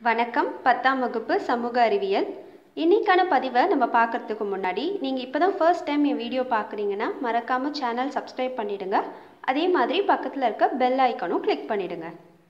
வணக்கம் பத்தாம் வகுப்பு சமூக அறிவியல் இன்னைக்கான பதிவை நம்ம பார்க்கறதுக்கு முன்னாடி நீங்கள் இப்போ தான் ஃபர்ஸ்ட் டைம் என் வீடியோ பார்க்குறீங்கன்னா மறக்காமல் சேனல் சப்ஸ்கிரைப் பண்ணிடுங்க அதே மாதிரி பக்கத்தில் இருக்க பெல் ஐக்கானும் கிளிக் பண்ணிடுங்க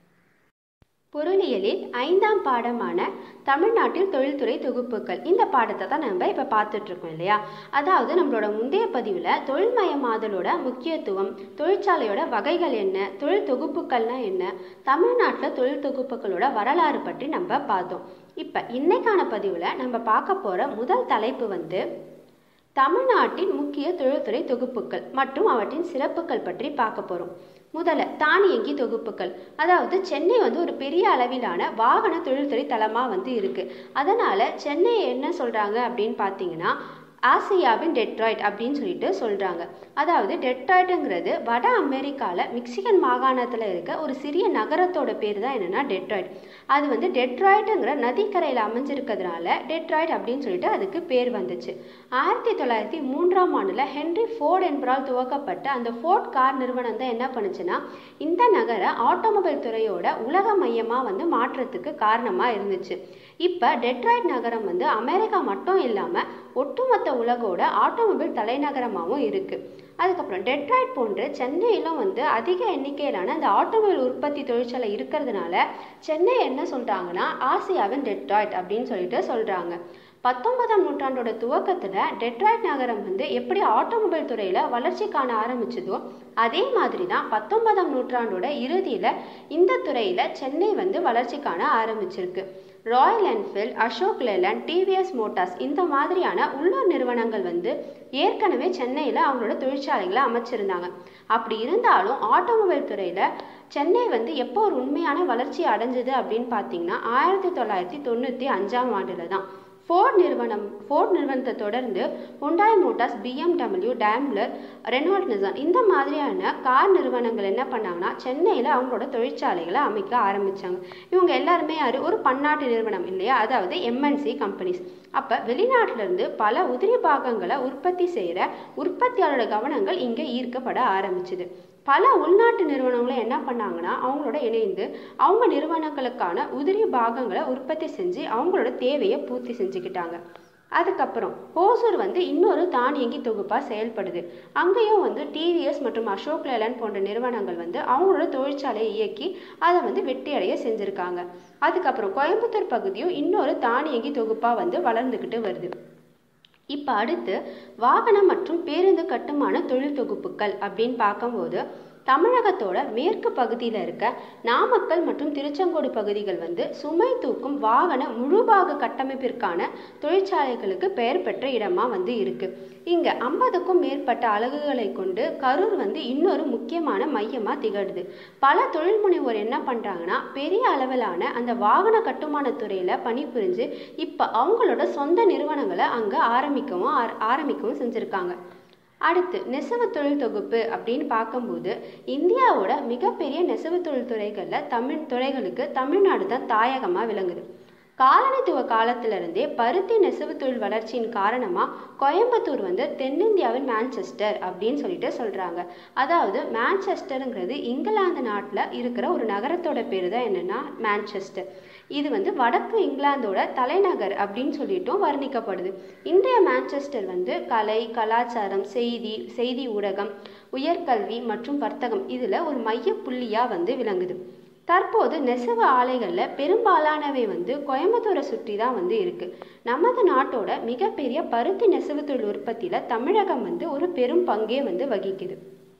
பொருளியலில் ஐந்தாம் பாடமான தமிழ்நாட்டில் தொழில்துறை தொகுப்புகள் இந்த பாடத்தை தான் நம்ம இப்போ பார்த்துட்ருக்கோம் இல்லையா அதாவது நம்மளோட முந்தைய பதிவில் தொழில்மயமாதலோட முக்கியத்துவம் தொழிற்சாலையோட வகைகள் என்ன தொழில் தொகுப்புகள்னா என்ன தமிழ்நாட்டில் தொழில் தொகுப்புகளோட வரலாறு பற்றி நம்ம பார்த்தோம் இப்போ இன்னைக்கான பதிவில் நம்ம பார்க்க போகிற முதல் தலைப்பு வந்து தமிழ்நாட்டின் முக்கிய தொழில்துறை தொகுப்புகள் மற்றும் அவற்றின் சிறப்புகள் பற்றி பார்க்க போகிறோம் முதல்ல தானியங்கி தொகுப்புகள் அதாவது சென்னை வந்து ஒரு பெரிய அளவிலான வாகன தொழில்துறை தளமாக வந்து இருக்குது அதனால் சென்னை என்ன சொல்கிறாங்க அப்படின்னு பார்த்தீங்கன்னா ஆசியாவின் டெட்ராய்ட் அப்படின்னு சொல்லிட்டு சொல்கிறாங்க அதாவது டெட்ராய்டுங்கிறது வட அமெரிக்காவில் மிக்சிகன் மாகாணத்தில் இருக்க ஒரு சிறிய நகரத்தோட பேர் தான் என்னென்னா டெட்ராய்ட் அது வந்து டெட்ராய்டுங்கிற நதிக்கரையில் அமைஞ்சிருக்கிறதுனால டெட்ராய்ட் அப்படின்னு சொல்லிட்டு அதுக்கு பேர் வந்துச்சு ஆயிரத்தி தொள்ளாயிரத்தி மூன்றாம் ஆண்டில் ஹென்ரி ஃபோர்ட் என்பவரால் துவக்கப்பட்ட அந்த ஃபோர்ட் கார் நிறுவனம் தான் என்ன பண்ணுச்சுன்னா இந்த நகரை ஆட்டோமொபைல் துறையோட உலக மையமாக வந்து மாற்றத்துக்கு காரணமாக இருந்துச்சு இப்போ டெட்ராய்ட் நகரம் வந்து அமெரிக்கா மட்டும் இல்லாமல் ஒட்டுமொத்த உலகோட ஆட்டோமொபைல் தலைநகரமாகவும் இருக்குது அதுக்கப்புறம் டெட்ராய்ட் போன்று சென்னையிலும் வந்து அதிக எண்ணிக்கையிலான அந்த ஆட்டோமொபைல் உற்பத்தி தொழிற்சாலை இருக்கிறதுனால சென்னை என்ன சொல்கிறாங்கன்னா ஆசியாவின் டெட்ராய்ட் அப்படின்னு சொல்லிட்டு சொல்கிறாங்க பத்தொன்பதாம் நூற்றாண்டோட துவக்கத்தில் டெட்ராய்ட் நகரம் வந்து எப்படி ஆட்டோமொபைல் துறையில் வளர்ச்சி காண ஆரம்பிச்சதோ அதே மாதிரி தான் பத்தொன்பதாம் நூற்றாண்டோட இறுதியில் இந்த துறையில் சென்னை வந்து வளர்ச்சி காண ஆரம்பிச்சிருக்கு Royal Enfield Ashok Leyland TVS Motors இந்த மாதிரியான உள்ளூர் நிறுவனங்கள் வந்து ஏற்கனவே சென்னையில் அவங்களோட தொழிற்சாலைகளை அமைச்சிருந்தாங்க அப்படி இருந்தாலும் ஆட்டோமொபைல் துறையில் சென்னை வந்து எப்போ ஒரு உண்மையான வளர்ச்சி அடைஞ்சது அப்படின்னு பார்த்தீங்கன்னா ஆயிரத்தி தொள்ளாயிரத்தி தொண்ணூற்றி அஞ்சாம் ஆண்டில் தான் ஃபோர்ட் நிறுவனம் ஃபோர்ட் நிறுவனத்தை தொடர்ந்து Hyundai Motors BMW Daimler Renault Nissan இந்த மாதிரியான கார் நிறுவனங்கள் என்ன பண்ணாங்கன்னா சென்னையில் அவங்களோட தொழிற்சாலைகளை அமைக்க ஆரம்பித்தாங்க இவங்க எல்லாருமே யார் ஒரு பன்னாட்டு நிறுவனம் இல்லையா அதாவது எம்என்சி கம்பெனிஸ் அப்போ வெளிநாட்டிலேருந்து பல உதிரி பாகங்களை உற்பத்தி செய்கிற உற்பத்தியாளரோட கவனங்கள் இங்கே ஈர்க்கப்பட ஆரம்பிச்சுது பல உள்நாட்டு நிறுவனங்களும் என்ன பண்ணாங்கன்னா அவங்களோட இணைந்து அவங்க நிறுவனங்களுக்கான உதிரி பாகங்களை உற்பத்தி செஞ்சு அவங்களோட தேவையை பூர்த்தி செஞ்சுக்கிட்டாங்க அதுக்கப்புறம் ஹோசூர் வந்து இன்னொரு தானியங்கி தொகுப்பாக செயல்படுது அங்கேயும் வந்து டிவிஎஸ் மற்றும் அசோக் லேலண்ட் போன்ற நிறுவனங்கள் வந்து அவங்களோட தொழிற்சாலையை இயக்கி அதை வந்து வெற்றியடைய செஞ்சுருக்காங்க அதுக்கப்புறம் கோயம்புத்தூர் பகுதியும் இன்னொரு தானியங்கி தொகுப்பாக வந்து வளர்ந்துக்கிட்டு வருது இப்போ அடுத்து வாகனம் மற்றும் பேருந்து கட்டுமான தொழில் தொகுப்புகள் அப்படின்னு பார்க்கும்போது தமிழகத்தோட மேற்கு பகுதியில் இருக்க நாமக்கல் மற்றும் திருச்செங்கோடு பகுதிகள் வந்து சுமை தூக்கும் வாகன முழுபாக கட்டமைப்பிற்கான தொழிற்சாலைகளுக்கு பெயர் பெற்ற இடமா வந்து இருக்கு இங்க ஐம்பதுக்கும் மேற்பட்ட அலகுகளை கொண்டு கரூர் வந்து இன்னொரு முக்கியமான மையமா திகழுது பல தொழில் முனைவோர் என்ன பண்றாங்கன்னா பெரிய அளவிலான அந்த வாகன கட்டுமான துறையில பணிபுரிஞ்சு இப்ப அவங்களோட சொந்த நிறுவனங்களை அங்க ஆரம்பிக்கவும் ஆரம்பிக்கவும் செஞ்சிருக்காங்க அடுத்து நெசவு தொழில் தொகுப்பு அப்படின்னு பார்க்கும்போது இந்தியாவோட மிகப்பெரிய நெசவு தொழில் துறைகளில் தமிழ் துறைகளுக்கு தமிழ்நாடு தான் தாயகமாக விளங்குது காலனித்துவ காலத்திலிருந்தே பருத்தி நெசவு தொழில் வளர்ச்சியின் காரணமாக கோயம்புத்தூர் வந்து தென்னிந்தியாவின் மான்செஸ்டர் அப்படின்னு சொல்லிட்டு சொல்கிறாங்க அதாவது மான்செஸ்டருங்கிறது இங்கிலாந்து நாட்டில் இருக்கிற ஒரு நகரத்தோட பேர் தான் என்னென்னா மான்செஸ்டர் இது வந்து வடக்கு இங்கிலாந்தோட தலைநகர் அப்படின்னு சொல்லிட்டும் வர்ணிக்கப்படுது இன்றைய மான்செஸ்டர் வந்து கலை கலாச்சாரம் செய்தி செய்தி ஊடகம் உயர்கல்வி மற்றும் வர்த்தகம் இதில் ஒரு மைய புள்ளியாக வந்து விளங்குது தற்போது நெசவு ஆலைகளில் பெரும்பாலானவை வந்து கோயம்புத்தூரை சுற்றி தான் வந்து இருக்குது நமது நாட்டோட மிகப்பெரிய பருத்தி நெசவு தொழில் உற்பத்தியில் தமிழகம் வந்து ஒரு பெரும் பங்கே வந்து வகிக்குது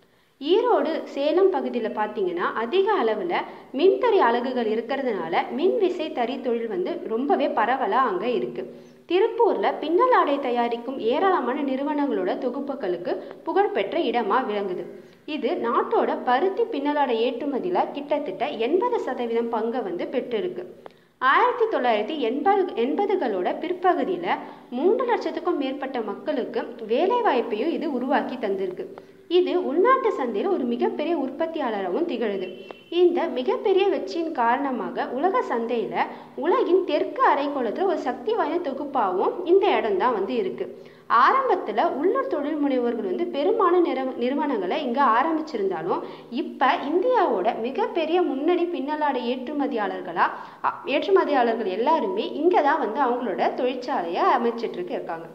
ஈரோடு சேலம் பகுதியில் பார்த்தீங்கன்னா அதிக அளவில் மின்தறி அலகுகள் இருக்கிறதுனால மின் விசை தறி தொழில் வந்து ரொம்பவே பரவலாக அங்கே இருக்குது திருப்பூரில் பின்னல் ஆடை தயாரிக்கும் ஏராளமான நிறுவனங்களோட தொகுப்புகளுக்கு புகழ்பெற்ற இடமாக விளங்குது இது நாட்டோட பருத்தி பின்னலாடை ஏற்றுமதியில் கிட்டத்தட்ட எண்பது சதவீதம் பங்கை வந்து பெற்றிருக்கு ஆயிரத்தி தொள்ளாயிரத்தி எண்பது எண்பதுகளோட பிற்பகுதியில் மூன்று லட்சத்துக்கும் மேற்பட்ட மக்களுக்கு வேலை வாய்ப்பையும் இது உருவாக்கி தந்திருக்கு இது உள்நாட்டு சந்தையில் ஒரு மிகப்பெரிய உற்பத்தியாளராகவும் திகழுது இந்த மிகப்பெரிய வெற்றியின் காரணமாக உலக சந்தையில் உலகின் தெற்கு அரைக்கோளத்தில் ஒரு சக்தி வாய்ந்த தொகுப்பாகவும் இந்த இடம் தான் வந்து இருக்கு ஆரம்பத்தில் உள்ளூர் தொழில் முனைவோர்கள் வந்து பெரும்பாலான நிற நிறுவனங்களை இங்கே ஆரம்பிச்சிருந்தாலும் இப்போ இந்தியாவோட மிகப்பெரிய முன்னணி பின்னலாடை ஏற்றுமதியாளர்களா அ- ஏற்றுமதியாளர்கள் எல்லாருமே இங்கே தான் வந்து அவங்களோட தொழிற்சாலையை அமைச்சிட்டு இருக்காங்க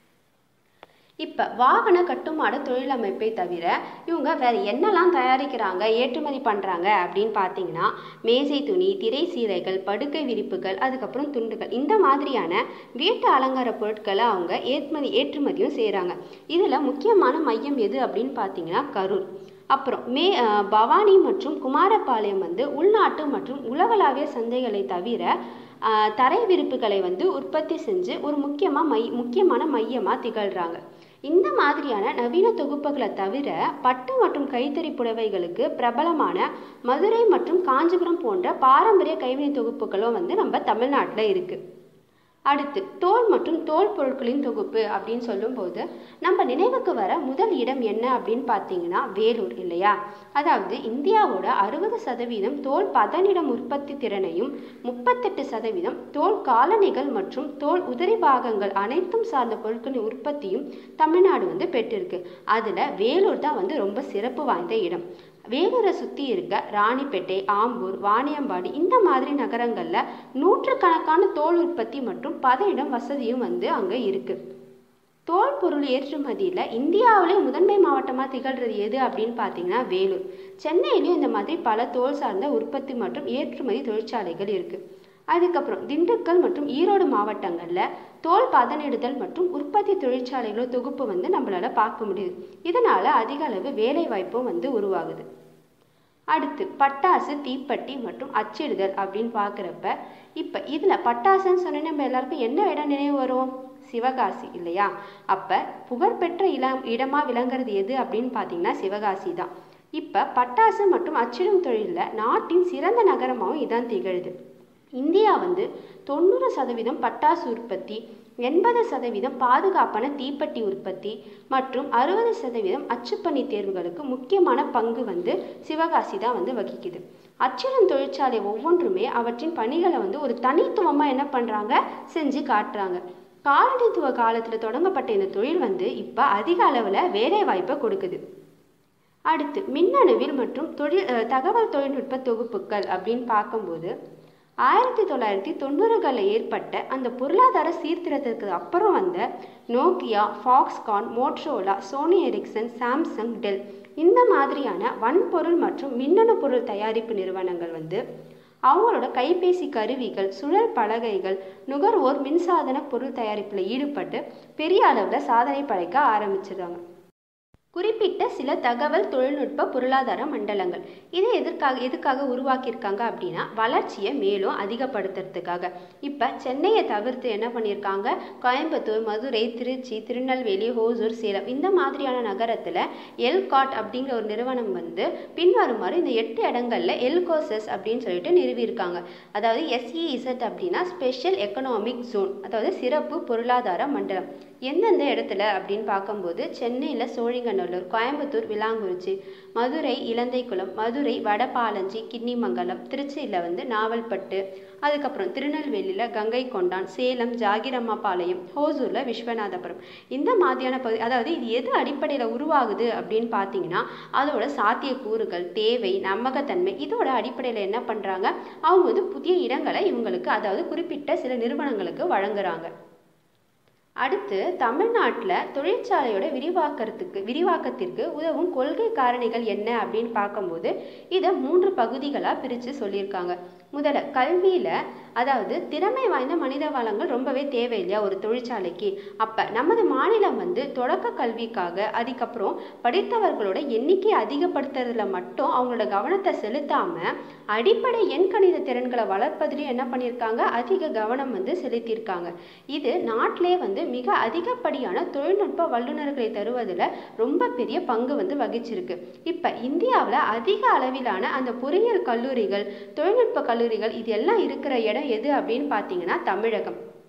இப்போ வாகன கட்டுமான தொழிலமைப்பை தவிர இவங்க வேற என்னெல்லாம் தயாரிக்கிறாங்க ஏற்றுமதி பண்ணுறாங்க அப்படின்னு பார்த்தீங்கன்னா மேசை துணி திரை சீலைகள் படுக்கை விரிப்புகள் அதுக்கப்புறம் துண்டுகள் இந்த மாதிரியான வீட்டு அலங்கார பொருட்களை அவங்க ஏற்றுமதி ஏற்றுமதியும் செய்கிறாங்க இதில் முக்கியமான மையம் எது அப்படின்னு பார்த்தீங்கன்னா கரூர் அப்புறம் மே அஹ் பவானி மற்றும் குமாரபாளையம் வந்து உள்நாட்டு மற்றும் உலகளாவிய சந்தைகளை தவிர அஹ் தரை விரிப்புகளை வந்து உற்பத்தி செஞ்சு ஒரு முக்கியமாக மை முக்கியமான மையமாக திகழ்கிறாங்க இந்த மாதிரியான நவீன தொகுப்புகளை தவிர பட்டு மற்றும் கைத்தறி புடவைகளுக்கு பிரபலமான மதுரை மற்றும் காஞ்சிபுரம் போன்ற பாரம்பரிய கைவினை தொகுப்புகளும் வந்து நம்ம தமிழ்நாட்டில் இருக்குது அடுத்து தோல் மற்றும் தோல் பொருட்களின் தொகுப்பு அப்படின்னு சொல்லும்போது நம்ம நினைவுக்கு வர முதல் இடம் என்ன அப்படின்னு பார்த்தீங்கன்னா வேலூர் இல்லையா அதாவது இந்தியாவோட அறுபது சதவீதம் தோல் பதனிடம் உற்பத்தி திறனையும் முப்பத்தெட்டு சதவீதம் தோல் காலணிகள் மற்றும் தோல் உதிரி பாகங்கள் அனைத்தும் சார்ந்த பொருட்களின் உற்பத்தியும் தமிழ்நாடு வந்து பெற்றிருக்கு அதில் வேலூர் தான் வந்து ரொம்ப சிறப்பு வாய்ந்த இடம் வேலூரை சுற்றி இருக்க ராணிப்பேட்டை ஆம்பூர் வாணியம்பாடி இந்த மாதிரி நகரங்களில் நூற்றுக்கணக்கான தோல் உற்பத்தி மற்றும் பதனிடம் வசதியும் வந்து அங்கே இருக்கு தோல் பொருள் ஏற்றுமதியில் இந்தியாவிலே முதன்மை மாவட்டமாக திகழ்றது எது அப்படின்னு பார்த்தீங்கன்னா வேலூர் சென்னையிலையும் இந்த மாதிரி பல தோல் சார்ந்த உற்பத்தி மற்றும் ஏற்றுமதி தொழிற்சாலைகள் இருக்குது அதுக்கப்புறம் திண்டுக்கல் மற்றும் ஈரோடு மாவட்டங்களில் தோல் பதனிடுதல் மற்றும் உற்பத்தி தொழிற்சாலைகளோ தொகுப்பு வந்து நம்மளால பார்க்க முடியுது இதனால அதிக அளவு வேலை வாய்ப்பும் வந்து உருவாகுது அடுத்து பட்டாசு தீப்பெட்டி மற்றும் அச்சிடுதல் அப்படின்னு பார்க்குறப்ப இப்போ இதில் பட்டாசுன்னு சொன்னா நம்ம எல்லாருக்கும் என்ன இடம் நினைவு வரும் சிவகாசி இல்லையா அப்போ புகழ்பெற்ற இளம் இடமாக விளங்குறது எது அப்படின்னு பார்த்தீங்கன்னா சிவகாசி தான் இப்போ பட்டாசு மற்றும் அச்சிடும் தொழிலில் நாட்டின் சிறந்த நகரமாகவும் இதான் திகழுது இந்தியா வந்து தொண்ணூறு சதவீதம் பட்டாசு உற்பத்தி எண்பது சதவீதம் பாதுகாப்பான தீப்பெட்டி உற்பத்தி மற்றும் அறுபது சதவீதம் அச்சுப்பணி தேர்வுகளுக்கு முக்கியமான பங்கு வந்து சிவகாசி தான் வந்து வகிக்குது அச்சிடும் தொழிற்சாலை ஒவ்வொன்றுமே அவற்றின் பணிகளை வந்து ஒரு தனித்துவமாக என்ன பண்ணுறாங்க செஞ்சு காட்டுறாங்க காலனித்துவ காலத்தில் தொடங்கப்பட்ட இந்த தொழில் வந்து இப்போ அதிக அளவில் வேலை வாய்ப்பை கொடுக்குது அடுத்து மின்னணுவில் மற்றும் தொழில் அஹ், தகவல் தொழில்நுட்ப தொகுப்புகள் அப்படின்னு பார்க்கும்போது ஆயிரத்தி தொள்ளாயிரத்தி தொண்ணூறுகளில் ஏற்பட்ட அந்த பொருளாதார சீர்திருத்தத்துக்கு அப்புறம் வந்த Nokia Foxconn Motorola Sony Ericsson Samsung Dell இந்த மாதிரியான வன்பொருள் மற்றும் மின்னணு பொருள் தயாரிப்பு நிறுவனங்கள் வந்து அவங்களோட கைபேசி கருவிகள் சுழல் பலகைகள் நுகர்வோர் மின்சாதன பொருள் தயாரிப்பில் ஈடுபட்டு பெரிய அளவில் சாதனை படைக்க ஆரம்பிச்சிருக்காங்க குறிப்பிட்ட சில தகவல் தொழில்நுட்ப பொருளாதார மண்டலங்கள் இதை எதற்காக எதுக்காக உருவாக்கியிருக்காங்க அப்படின்னா வளர்ச்சியை மேலும் அதிகப்படுத்துறதுக்காக இப்போ சென்னையை தவிர்த்து என்ன பண்ணியிருக்காங்க கோயம்புத்தூர் மதுரை திருச்சி திருநெல்வேலி ஹோசூர் சேலம் இந்த மாதிரியான நகரத்தில் எல்காட் அப்படிங்கிற ஒரு நிறுவனம் வந்து பின்வருமாறு இந்த எட்டு இடங்கள்ல எல்கோசஸ் அப்படின்னு சொல்லிட்டு நிறுவியிருக்காங்க அதாவது எஸ்இஇசட் அப்படின்னா ஸ்பெஷல் எக்கனாமிக் ஜோன் அதாவது சிறப்பு பொருளாதார மண்டலம் எந்தெந்த இடத்துல அப்படின்னு பார்க்கும்போது சென்னையில் சோழிங்கநல்லூர் கோயம்புத்தூர் விளாங்குறிச்சி மதுரை இலந்தைக்குளம் மதுரை வடபாலஞ்சி கிண்ணிமங்கலம் திருச்சியில் வந்து நாவல்பட்டு அதுக்கப்புறம் திருநெல்வேலியில் கங்கை கொண்டான் சேலம் ஜாகிரம்மாபாளையம் ஹோசூரில் விஸ்வநாதபுரம் இந்த மாதிரியான பகுதி அதாவது இது எது அடிப்படையில் உருவாகுது அப்படின்னு பார்த்தீங்கன்னா அதோட சாத்தியக்கூறுகள் தேவை நம்பகத்தன்மை இதோட அடிப்படையில் என்ன பண்ணுறாங்க அவங்க வந்து புதிய இடங்களை இவங்களுக்கு அதாவது குறிப்பிட்ட சில நிறுவனங்களுக்கு வழங்குறாங்க அடுத்து தமிழ்நாட்டில் தொழிற்சாலையோட விரிவாக்கறதுக்கு விரிவாக்கத்திற்கு உதவும் கொள்கை காரணிகள் என்ன அப்படின்னு பார்க்கும்போது இதை மூன்று பகுதிகளாக பிரித்து சொல்லியிருக்காங்க முதல்ல கல்வியில் அதாவது திறமை வாய்ந்த மனித வளங்கள் ரொம்பவே தேவை இல்லையா ஒரு தொழிற்சாலைக்கு அப்போ நமது மாநிலம் வந்து தொடக்க கல்விக்காக அதுக்கப்புறம் படித்தவர்களோட எண்ணிக்கை அதிகப்படுத்துறதுல மட்டும் அவங்களோட கவனத்தை செலுத்தாமல் அடிப்படை எண்கணித திறன்களை வளர்ப்பதிலையும் என்ன பண்ணியிருக்காங்க அதிக கவனம் வந்து செலுத்தியிருக்காங்க இது நாட்டிலே வந்து மிக அதிகப்படியான தொழில்நுட்ப வல்லுநர்களை தருவதில் ரொம்ப பெரிய பங்கு வந்து வகிச்சிருக்கு இப்போ இந்தியாவில் அதிக அளவிலான அந்த பொறியியல் கல்லூரிகள் தொழில்நுட்ப கல்லூரிகள் இது எல்லாம் இருக்கிற இடம் எது அப்படின்னு பார்த்தீங்கன்னா தமிழகம்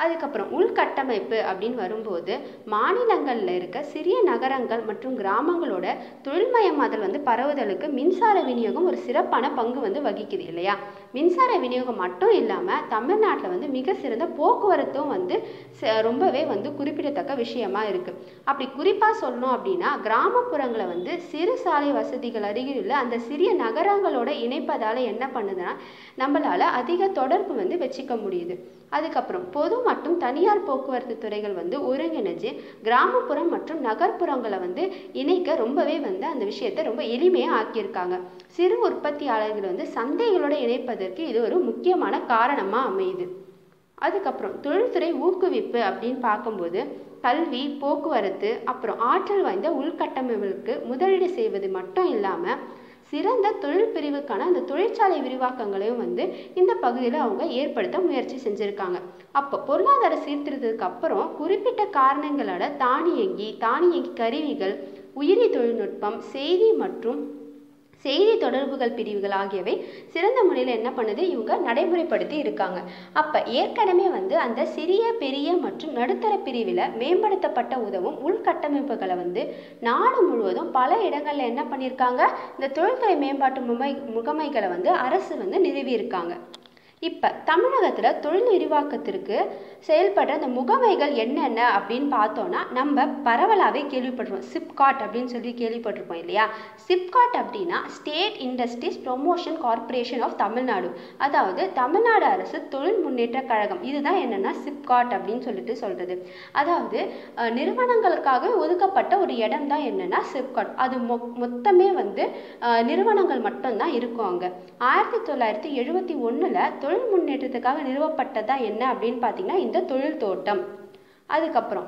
அதுக்கப்புறம் உள்கட்டமைப்பு அப்படின்னு வரும்போது மாநிலங்களில் இருக்க சிறிய நகரங்கள் மற்றும் கிராமங்களோட தொழில்மயமாதல் வந்து பரவுதலுக்கு மின்சார விநியோகம் ஒரு சிறப்பான பங்கு வந்து வகிக்குது இல்லையா மின்சார விநியோகம் மட்டும் இல்லாமல் தமிழ்நாட்டில் வந்து மிக சிறந்த போக்குவரத்தும் வந்து ச- ரொம்பவே வந்து குறிப்பிடத்தக்க விஷயமா இருக்குது அப்படி குறிப்பாக சொல்லணும் அப்படின்னா கிராமப்புறங்களை வந்து சிறு சாலை வசதிகள் அருகில் உள்ள அந்த சிறிய நகரங்களோட இணைப்பதால் என்ன பண்ணுதுன்னா நம்மளால் அதிக தொடர்பு வந்து வச்சுக்க முடியுது அதுக்கப்புறம் பொது மற்றும் தனியார் போக்குவரத்து துறைகள் வந்து ஒருங்கிணைஞ்சு கிராமப்புறம் மற்றும் நகர்ப்புறங்களை வந்து இணைக்க ரொம்பவே வந்து அந்த விஷயத்தை ரொம்ப எளிமையாக ஆக்கியிருக்காங்க சிறு உற்பத்தியாளர்கள் வந்து சந்தைகளோட இணைப்பதற்கு இது ஒரு முக்கியமான காரணமாக அமையுது அதுக்கப்புறம் தொழில்துறை ஊக்குவிப்பு அப்படின்னு பார்க்கும்போது கல்வி போக்குவரத்து அப்புறம் ஆற்றல் வாய்ந்த உள்கட்டமைப்புகளுக்கு முதலீடு செய்வது மட்டும் இல்லாமல் சிறந்த தொழில் பிரிவுக்கான அந்த தொழிற்சாலை விரிவாக்கங்களையும் வந்து இந்த பகுதியில் அவங்க ஏற்படுத்த முயற்சி செஞ்சுருக்காங்க அப்போ பொருளாதார சீர்திருத்தத்துக்கு அப்புறம் குறிப்பிட்ட காரணங்களோட தானியங்கி தானியங்கி கருவிகள் உயிரி தொழில்நுட்பம் செய்தி மற்றும் செய்தி தொடர்புகள் பிரிவுகள் ஆகியவை சிறந்த முறையில் என்ன பண்ணுது இவங்க நடைமுறைப்படுத்தி இருக்காங்க அப்போ ஏற்கனவே வந்து அந்த சிறிய பெரிய மற்றும் நடுத்தர பிரிவில் மேம்படுத்தப்பட்ட உதவும் உள்கட்டமைப்புகளை வந்து நாடு முழுவதும் பல இடங்களில் என்ன பண்ணியிருக்காங்க இந்த தொழில்துறை மேம்பாட்டு முமை முகமைகளை வந்து அரசு வந்து நிறுவியிருக்காங்க இப்போ தமிழகத்தில் தொழில் விரிவாக்கத்திற்கு செயல்படுற அந்த முகமைகள் என்னென்ன அப்படின்னு பார்த்தோன்னா நம்ம பரவலாகவே கேள்விப்பட்டிருப்போம் சிப்காட் அப்படின்னு சொல்லி கேள்விப்பட்டிருப்போம் இல்லையா சிப்காட் அப்படின்னா State Industries Promotion Corporation of Tamil Nadu அதாவது தமிழ்நாடு அரசு தொழில் முன்னேற்ற கழகம் இதுதான் என்னென்னா சிப்காட் அப்படின்னு சொல்லிட்டு சொல்கிறது அதாவது அஹ், நிறுவனங்களுக்காக ஒதுக்கப்பட்ட ஒரு இடம் தான் என்னென்னா சிப்காட் அது மொ மொத்தமே வந்து அஹ், நிறுவனங்கள் மட்டும்தான் இருக்கும் அங்கே ஆயிரத்தி தொள்ளாயிரத்தி எழுபத்தி ஒன்றில் தொழில் முன்னேற்றத்துக்காக நிறுவப்பட்டதா என்ன அப்படின்னு பார்த்தீங்கன்னா இந்த தொழில் தோட்டம் அதுக்கப்புறம்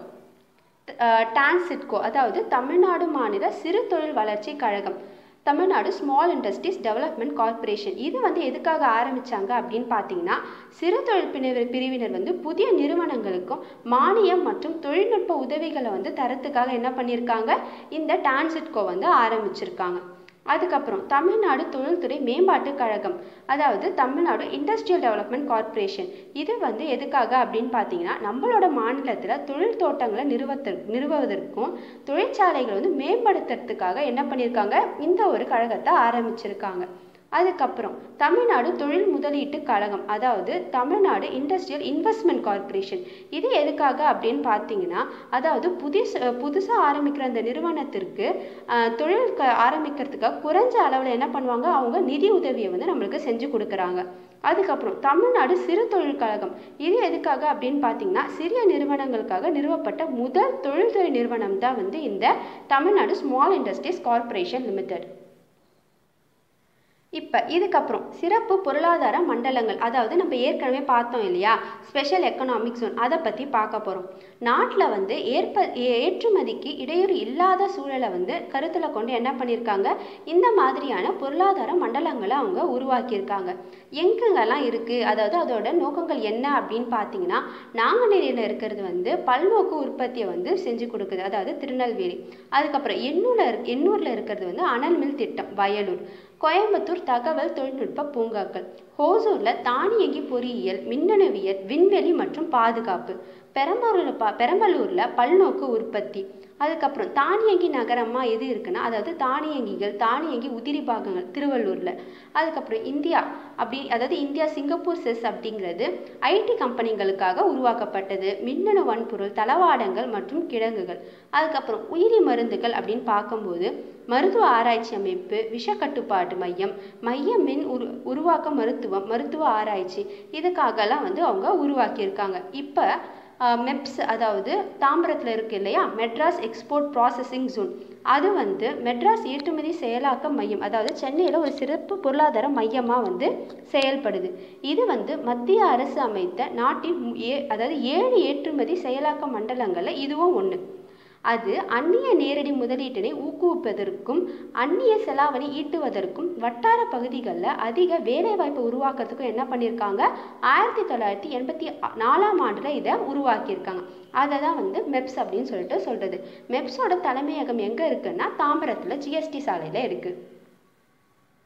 டான்சிட்கோ அதாவது தமிழ்நாடு மாநில சிறு தொழில் வளர்ச்சி கழகம் Tamil Nadu Small Industries Development Corporation இது வந்து எதுக்காக ஆரம்பிச்சாங்க அப்படின்னு பார்த்தீங்கன்னா சிறு தொழில் பிரிவினர் பிரிவினர் வந்து புதிய நிறுவனங்களுக்கும் மானியம் மற்றும் தொழில்நுட்ப உதவிகளை வந்து தரத்துக்காக என்ன பண்ணியிருக்காங்க இந்த டான்சிட்கோ வந்து ஆரம்பிச்சிருக்காங்க அதுக்கப்புறம் தமிழ்நாடு தொழில்துறை மேம்பாட்டு கழகம் அதாவது தமிழ்நாடு இண்டஸ்ட்ரியல் டெவலப்மெண்ட் கார்ப்பரேஷன் இது வந்து எதுக்காக அப்படின்னு பார்த்தீங்கன்னா நம்மளோட மாநிலத்தில் தொழில் தோட்டங்களை நிறுவத்திற்கு நிறுவுவதற்கும் தொழிற்சாலைகளை வந்து மேம்படுத்துறதுக்காக என்ன பண்ணியிருக்காங்க இந்த ஒரு கழகத்தை ஆரம்பிச்சிருக்காங்க அதுக்கப்புறம் தமிழ்நாடு தொழில் முதலீட்டு கழகம் அதாவது தமிழ்நாடு இண்டஸ்ட்ரியல் இன்வெஸ்ட்மெண்ட் கார்ப்பரேஷன் இது எதுக்காக அப்படின்னு பார்த்தீங்கன்னா அதாவது புதுசு புதுசாக ஆரம்பிக்கிற அந்த நிறுவனத்திற்கு ஆஹ், தொழில் க ஆரம்பிக்கிறதுக்காக குறைஞ்ச அளவில் என்ன பண்ணுவாங்க அவங்க நிதி உதவியை வந்து நம்மளுக்கு செஞ்சு கொடுக்குறாங்க அதுக்கப்புறம் தமிழ்நாடு சிறு தொழில் கழகம் இது எதுக்காக அப்படின்னு பார்த்தீங்கன்னா சிறிய நிறுவனங்களுக்காக நிறுவப்பட்ட முதல் தொழில்துறை நிறுவனம் தான் வந்து இந்த Tamil Nadu Small Industries Corporation Limited இப்போ இதுக்கப்புறம் சிறப்பு பொருளாதார மண்டலங்கள் அதாவது நம்ம ஏற்கனவே பார்த்தோம் இல்லையா ஸ்பெஷல் எக்கனாமிக் ஜோன் அதை பற்றி பார்க்க போகிறோம் நாட்டில் வந்து ஏற்ப ஏ- ஏற்றுமதிக்கு இடையூறு இல்லாத சூழலை வந்து கருத்தில் கொண்டு என்ன பண்ணியிருக்காங்க இந்த மாதிரியான பொருளாதார மண்டலங்களை அவங்க உருவாக்கியிருக்காங்க எங்கெங்கெல்லாம் இருக்குது அதாவது அதோட நோக்கங்கள் என்ன அப்படின்னு பார்த்தீங்கன்னா நாங்குநேரியில் இருக்கிறது வந்து பல்நோக்கு உற்பத்தியை வந்து செஞ்சு கொடுக்குது அதாவது திருநெல்வேலி அதுக்கப்புறம் எண்ணூரில் இருக் எண்ணூரில் இருக்கிறது வந்து அனல் மில் திட்டம் வயலூர் கோயம்புத்தூர் தகவல் தொழில்நுட்ப பூங்காக்கள் ஹோசூரில் தானியங்கி பொறியியல் மின்னணுவியல் விண்வெளி மற்றும் பாதுகாப்பு பெரம்பலூரில் பா பெரம்பலூரில் பல்நோக்கு உற்பத்தி அதுக்கப்புறம் தானியங்கி நகரமாக எது இருக்குன்னா அதாவது தானியங்கிகள் தானியங்கி உதிரி பாகங்கள் திருவள்ளூரில் அதுக்கப்புறம் இந்தியா அப்படி அதாவது இந்தியா சிங்கப்பூர் செஸ் அப்படிங்கிறது ஐடி கம்பெனிகளுக்காக உருவாக்கப்பட்டது மின்னணு வன்பொருள் தளவாடங்கள் மற்றும் கிடங்குகள் அதுக்கப்புறம் உயிரி மருந்துகள் அப்படின்னு பார்க்கும்போது மருத்துவ ஆராய்ச்சி அமைப்பு விஷ கட்டுப்பாட்டு மையம் மைய மின் உரு உருவாக்க மருத்துவம் மருத்துவ ஆராய்ச்சி இதுக்காகலாம் வந்து அவங்க உருவாக்கியிருக்காங்க இப்போ மெப்ஸ் அதாவது தாம்பரத்தில் இருக்கு இல்லையா மெட்ராஸ் எக்ஸ்போர்ட் ப்ராசஸிங் ஜோன் அது வந்து மெட்ராஸ் ஏற்றுமதி செயலாக்க மையம் அதாவது சென்னையில் ஒரு சிறப்பு பொருளாதார மையமாக வந்து செயல்படுது இது வந்து மத்திய அரசு அமைத்த நாட்டின் மு- ஏ அதாவது ஏழு ஏற்றுமதி செயலாக்க மண்டலங்களில் இதுவும் ஒன்று அது அந்நிய நேரடி முதலீட்டினை ஊக்குவிப்பதற்கும் அந்நிய செலாவணி ஈட்டுவதற்கும் வட்டார பகுதிகளில் அதிக வேலைவாய்ப்பு உருவாக்குறதுக்கும் என்ன பண்ணியிருக்காங்க ஆயிரத்தி தொள்ளாயிரத்தி எண்பத்தி நாலாம் ஆண்டில் இதை உருவாக்கியிருக்காங்க அதை தான் வந்து மெப்ஸ் அப்படின்னு சொல்லிட்டு சொல்கிறது மெப்ஸோட தலைமையகம் எங்கே இருக்குன்னா தாம்பரத்தில் ஜிஎஸ்டி சாலையில் இருக்குது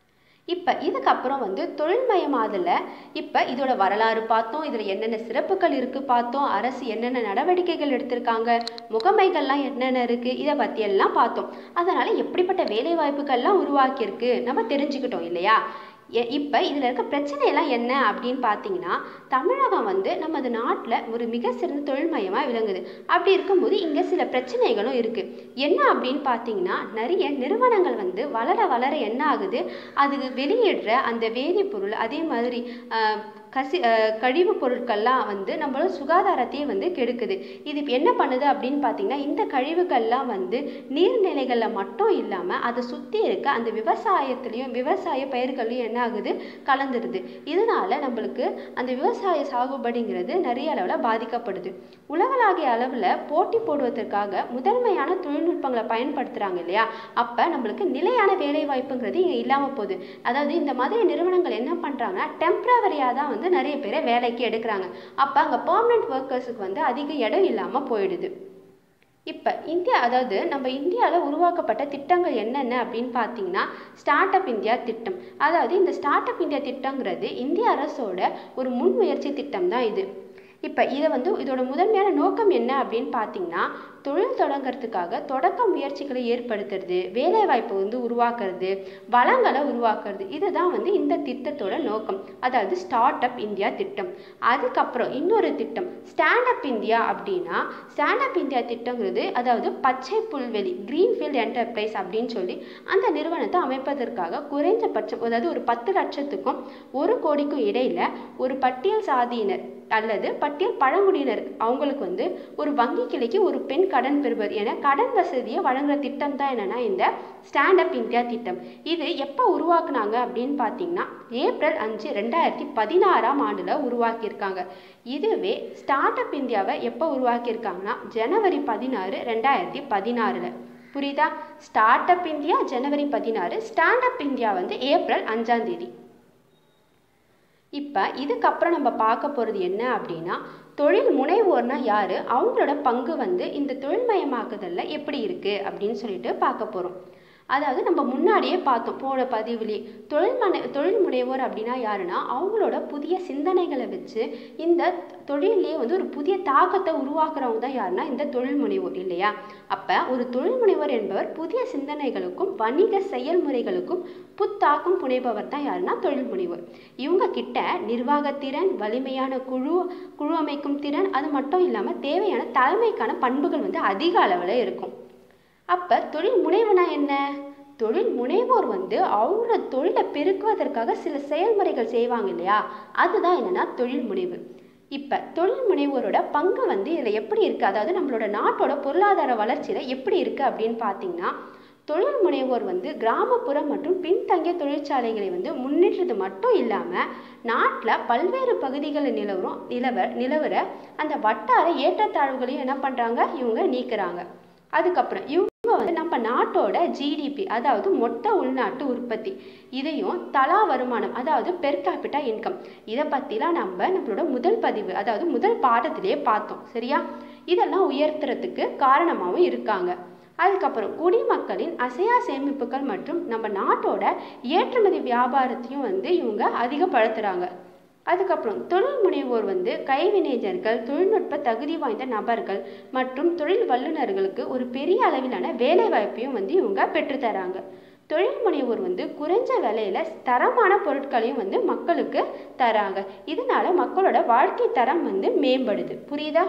இப்போ இதுக்கப்புறம் வந்து தொழில்மயமாதல இப்போ இதோட வரலாறு பார்த்தோம் இதில் என்னென்ன சிறப்புகள் இருக்குது பார்த்தோம் அரசு என்னென்ன நடவடிக்கைகள் எடுத்திருக்காங்க முகமைகள்லாம் என்னென்ன இருக்குது இதை பற்றி எல்லாம் பார்த்தோம் அதனால் எப்படிப்பட்ட வேலை வாய்ப்புகள்லாம் உருவாக்கியிருக்கு நம்ம தெரிஞ்சுக்கிட்டோம் இல்லையா எ- இப்போ இதில் இருக்க பிரச்சனையெல்லாம் என்ன அப்படின்னு பார்த்தீங்கன்னா தமிழகம் வந்து நமது நாட்டில் ஒரு மிக சிறந்த தொழில்மயமாக விளங்குது அப்படி இருக்கும்போது இங்கே சில பிரச்சனைகளும் இருக்குது என்ன அப்படின்னு பார்த்தீங்கன்னா நிறைய நிறுவனங்கள் வந்து வளர வளர என்ன ஆகுது அது வெளியிடுற அந்த வேதிப்பொருள் அதே மாதிரி ஆஹ், கசி ஆஹ், கழிவுப் பொருட்கள்லாம் வந்து நம்மளோட சுகாதாரத்தையே வந்து கெடுக்குது இது இப்ப என்ன பண்ணுது அப்படின்னு பார்த்தீங்கன்னா இந்த கழிவுகள்லாம் வந்து நீர்நிலைகளில் மட்டும் இல்லாமல் அதை சுற்றி இருக்க அந்த விவசாயத்துலேயும் விவசாய பயிர்களையும் என்ன ஆகுது கலந்துருது இதனால நம்மளுக்கு அந்த விவசாய சாகுபடிங்கிறது நிறைய அளவில் பாதிக்கப்படுது உலகளாவிய அளவில் போட்டி போடுவதற்காக முதன்மையான தொழில்நுட்பங்களை பயன்படுத்துகிறாங்க இல்லையா அப்போ நம்மளுக்கு நிலையான வேலை வாய்ப்புங்கிறது இங்கே இல்லாமல் போகுது அதாவது இந்த மாதிரி நிறுவனங்கள் என்ன பண்ணுறாங்கன்னா டெம்ப்ரவரியாக தான் வந்து நிறைய பேரை வேலைக்கு எடுக்கிறாங்க அப்போ அங்கே பெர்மனெண்ட் ஒர்க்கர்ஸுக்கு வந்து அதிக இடம் இல்லாமல் போயிடுது இப்போ இந்தியா அதாவது நம்ம இந்தியாவில் உருவாக்கப்பட்ட திட்டங்கள் என்னென்ன அப்படின்னு பார்த்தீங்கன்னா ஸ்டார்ட் அப் இந்தியா திட்டம் அதாவது இந்த ஸ்டார்ட் அப் இந்தியா திட்டங்கிறது இந்திய அரசோட ஒரு முன்முயற்சி திட்டம் தான் இது இப்போ இதை வந்து இதோட முதன்மையான நோக்கம் என்ன அப்படின்னு பார்த்தீங்கன்னா தொழில் தொடங்குறதுக்காக தொடக்க முயற்சிகளை ஏற்படுத்துறது வேலைவாய்ப்பை வந்து உருவாக்குறது வளங்களை உருவாக்குறது இதுதான் வந்து இந்த திட்டத்தோட நோக்கம் அதாவது ஸ்டார்ட் அப் இந்தியா திட்டம் அதுக்கப்புறம் இன்னொரு திட்டம் ஸ்டாண்ட் அப் இந்தியா அப்படின்னா ஸ்டாண்ட் அப் இந்தியா திட்டங்கிறது அதாவது பச்சை புல்வெளி கிரீன்ஃபீல்ட் என்டர்பிரைஸ் அப்படின்னு சொல்லி அந்த நிறுவனத்தை அமைப்பதற்காக குறைந்தபட்சம் அதாவது ஒரு பத்து லட்சத்துக்கும் ஒரு கோடிக்கும் இடையில ஒரு பட்டியல் சாதியினர் அல்லது பட்டியல் பழங்குடியினர் அவங்களுக்கு வந்து ஒரு வங்கி கிளைக்கு ஒரு பெண் கடன் பெறுவர் என கடன் வசதியை வழங்குற திட்டம் தான் என்னன்னா இந்த ஸ்டாண்ட் அப் இந்தியா திட்டம் இது எப்போ உருவாக்குனாங்க அப்படின்னு பார்த்தீங்கன்னா ஏப்ரல் அஞ்சு ரெண்டாயிரத்தி பதினாறாம் ஆண்டில் உருவாக்கியிருக்காங்க இதுவே ஸ்டார்ட் அப் இந்தியாவை எப்போ உருவாக்கியிருக்காங்கன்னா ஜனவரி பதினாறு ரெண்டாயிரத்தி பதினாறில் புரியுதா ஸ்டார்ட் அப் இந்தியா ஜனவரி பதினாறு ஸ்டாண்ட் அப் இந்தியா வந்து ஏப்ரல் அஞ்சாம் தேதி இப்போ இதுக்கப்புறம் நம்ம பார்க்க போகிறது என்ன அப்படின்னா தொழில் முனைவோர்னா யார் அவங்களோட பங்கு வந்து இந்த தொழில்மயமாக்குதலில் எப்படி இருக்குது அப்படின்னு சொல்லிட்டு பார்க்க போகிறோம் அதாவது நம்ம முன்னாடியே பார்த்தோம் போன பதிவுலேயே தொழில் மனை தொழில் முனைவோர் அப்படின்னா யாருன்னா அவங்களோட புதிய சிந்தனைகளை வச்சு இந்த தொழிலே வந்து ஒரு புதிய தாக்கத்தை உருவாக்குறவங்க தான் யாருன்னா இந்த தொழில் முனைவோர் இல்லையா அப்போ ஒரு தொழில் முனைவோர் என்பவர் புதிய சிந்தனைகளுக்கும் வணிக செயல்முறைகளுக்கும் புத்தாக்கம் புனைபவர் தான் யாருன்னா தொழில் முனைவோர் இவங்க கிட்ட நிர்வாகத்திறன் வலிமையான குழு குழு அமைக்கும் திறன் அது மட்டும் இல்லாமல் தேவையான தலைமைக்கான பண்புகள் வந்து அதிக அளவில் இருக்கும் அப்போ தொழில் முனைவுனா என்ன தொழில் முனைவோர் வந்து அவங்களோட தொழிலை பெருக்குவதற்காக சில செயல்முறைகள் செய்வாங்க இல்லையா அதுதான் என்னன்னா தொழில் முனைவு இப்போ தொழில் முனைவோரோட பங்கு வந்து இதில் எப்படி இருக்குது அதாவது நம்மளோட நாட்டோட பொருளாதார வளர்ச்சியில் எப்படி இருக்குது அப்படின்னு பார்த்தீங்கன்னா தொழில் முனைவோர் வந்து கிராமப்புற மற்றும் பின்தங்கிய தொழிற்சாலைகளை வந்து முன்னேற்றது மட்டும் இல்லாமல் நாட்டில் பல்வேறு பகுதிகளில் நிலவரும் நிலவ நிலவர அந்த வட்டார ஏற்றத்தாழ்வுகளையும் என்ன பண்ணுறாங்க இவங்க நீக்குறாங்க அதுக்கப்புறம் இவங்க வந்து நம்ம நாட்டோட ஜிடிபி அதாவது மொத்த உள்நாட்டு உற்பத்தி இதையும் தலா வருமானம் அதாவது பெர் கேபிட்டா இன்கம் இதை பற்றிலாம் நம்ம நம்மளோட முதல் பதிவு அதாவது முதல் பாடத்திலேயே பார்த்தோம் சரியா இதெல்லாம் உயர்த்துறதுக்கு காரணமாகவும் இருக்காங்க அதுக்கப்புறம் குடிமக்களின் அசையா சேமிப்புகள் மற்றும் நம்ம நாட்டோட ஏற்றுமதி வியாபாரத்தையும் வந்து இவங்க அதிகப்படுத்துகிறாங்க அதுக்கப்புறம் தொழில் முனைவோர் வந்து கைவினைஞர்கள் தொழில்நுட்ப தகுதி வாய்ந்த நபர்கள் மற்றும் தொழில் வல்லுநர்களுக்கு ஒரு பெரிய அளவிலான வேலை வாய்ப்பையும் வந்து இவங்க பெற்றுத்தராங்க தொழில் முனைவோர் வந்து குறைஞ்ச விலையில தரமான பொருட்களையும் வந்து மக்களுக்கு தராங்க இதனால மக்களோட வாழ்க்கை தரம் வந்து மேம்படுது புரியுதா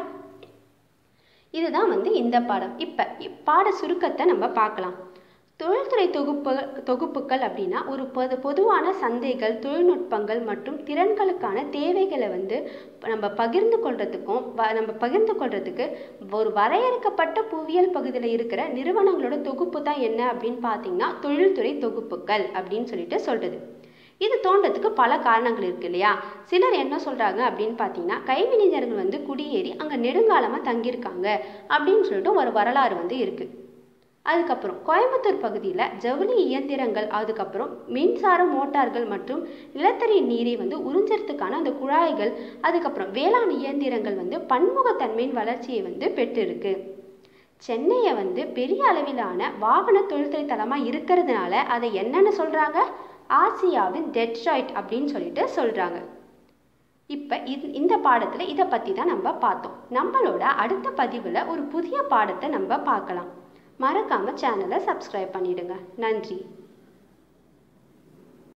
இதுதான் வந்து இந்த பாடம் இப்போ பாட சுருக்கத்தை நம்ம பார்க்கலாம் தொழில்துறை தொகுப்பு தொகுப்புகள் அப்படின்னா ஒரு பொது பொதுவான சந்தைகள் தொழில்நுட்பங்கள் மற்றும் திறன்களுக்கான தேவைகளை வந்து நம்ம பகிர்ந்து கொள்றதுக்கும் வ- நம்ம பகிர்ந்து கொள்றதுக்கு ஒரு வரையறுக்கப்பட்ட புவியியல் பகுதியில் இருக்கிற நிறுவனங்களோட தொகுப்பு தான் என்ன அப்படின்னு பார்த்தீங்கன்னா தொழில்துறை தொகுப்புகள் அப்படின்னு சொல்லிட்டு சொல்றது இது தோன்றதுக்கு பல காரணங்கள் இருக்கு இல்லையா சிலர் என்ன சொல்றாங்க அப்படின்னு பார்த்தீங்கன்னா கைவினைஞர்கள் வந்து குடியேறி அங்கே நெடுங்காலமாக தங்கியிருக்காங்க அப்படின்னு சொல்லிட்டு ஒரு வரலாறு வந்து இருக்கு அதுக்கப்புறம் கோயம்புத்தூர் பகுதியில் ஜவுளி இயந்திரங்கள் அதுக்கப்புறம் மின்சார மோட்டார்கள் மற்றும் நிலத்தடி நீரை வந்து உறிஞ்சறதுக்கான அந்த குழாய்கள் அதுக்கப்புறம் வேளாண் இயந்திரங்கள் வந்து பன்முகத்தன்மையின் வளர்ச்சியை வந்து பெற்றிருக்கு சென்னையை வந்து பெரிய அளவிலான வாகன தொழில்துறை தலமாக இருக்கிறதுனால அதை என்னன்னு சொல்கிறாங்க ஆசியாவின் டெட்ராய்ட் அப்படின்னு சொல்லிட்டு சொல்கிறாங்க இப்போ இது இந்த பாடத்தில் இதை பற்றி தான் நம்ம பார்த்தோம் நம்மளோட அடுத்த பதிவில் ஒரு புதிய பாடத்தை நம்ம பார்க்கலாம் மறக்காமல் சேனலை சப்ஸ்கிரைப் பண்ணிடுங்க நன்றி